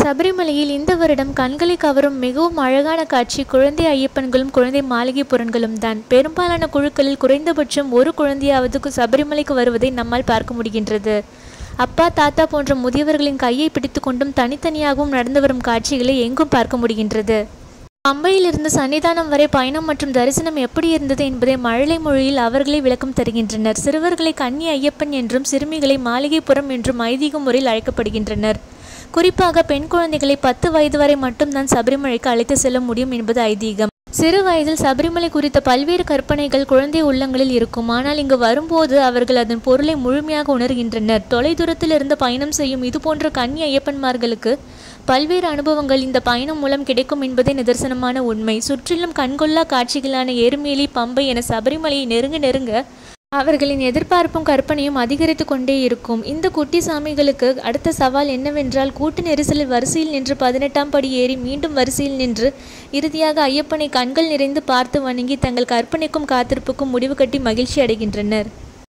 சபரிமலையில் இந்த வருடம் கண்களை கவரும் மிகவும் அழகான காட்சி குழந்தை ஐயப்பன்களும் குழந்தை மாளிகை புறன்களும் தான் பெரும்பாலான குழுக்களில் குறைந்தபட்சம் ஒரு குழந்தையாவது கு- சபரிமலைக்கு வருவதை நம்மால் பார்க்க முடிகின்றது அப்பா தாத்தா போன்ற முதியவர்களின் கையை பிடித்துக்கொண்டும் தனித்தனியாகவும் நடந்து வரும் காட்சிகளை எங்கும் பார்க்க முடிகின்றது பம்பையிலிருந்து சன்னிதானம் வரை பயணம் மற்றும் தரிசனம் எப்படி இருந்தது என்பதை மழலை மொழியில் அவர்களே விளக்கம் தருகின்றனர் சிறுவர்களை கன்னி ஐயப்பன் என்றும் சிறுமிகளை மாளிகைப்புறம் என்றும் ஐதீக முறையில் அழைக்கப்படுகின்றனர் குறிப்பாக பெண் குழந்தைகளை பத்து வயது வரை மட்டும்தான் சபரிமலைக்கு அழைத்து செல்ல முடியும் என்பது ஐதீகம் சிறு வயதில் சபரிமலை குறித்த பல்வேறு கற்பனைகள் குழந்தை உள்ளங்களில் இருக்கும் ஆனால் இங்கு வரும்போது அவர்கள் அதன் பொருளை முழுமையாக உணர்கின்றனர் தொலைதூரத்திலிருந்து பயணம் செய்யும் இதுபோன்ற கன்னி ஐயப்பன்மார்களுக்கு பல்வேறு அனுபவங்கள் இந்த பயணம் மூலம் கிடைக்கும் என்பதே நிதர்சனமான உண்மை சுற்றிலும் கண்கொள்ளா காட்சிகளான எருமேலி பம்பை என சபரிமலையை நெருங்க நெருங்க அவர்களின் எதிர்பார்ப்பும் கற்பனையும் அதிகரித்து கொண்டே இருக்கும் இந்த குட்டி சாமிகளுக்கு அடுத்த சவால் என்னவென்றால் கூட்ட நெரிசலில் வரிசையில் நின்று பதினெட்டாம் படி ஏறி மீண்டும் வரிசையில் நின்று இறுதியாக ஐயப்பனை கண்கள் நிறைந்து பார்த்து வணங்கி தங்கள் கற்பனைக்கும் காத்திருப்புக்கும் முடிவு கட்டி மகிழ்ச்சி அடைகின்றனர்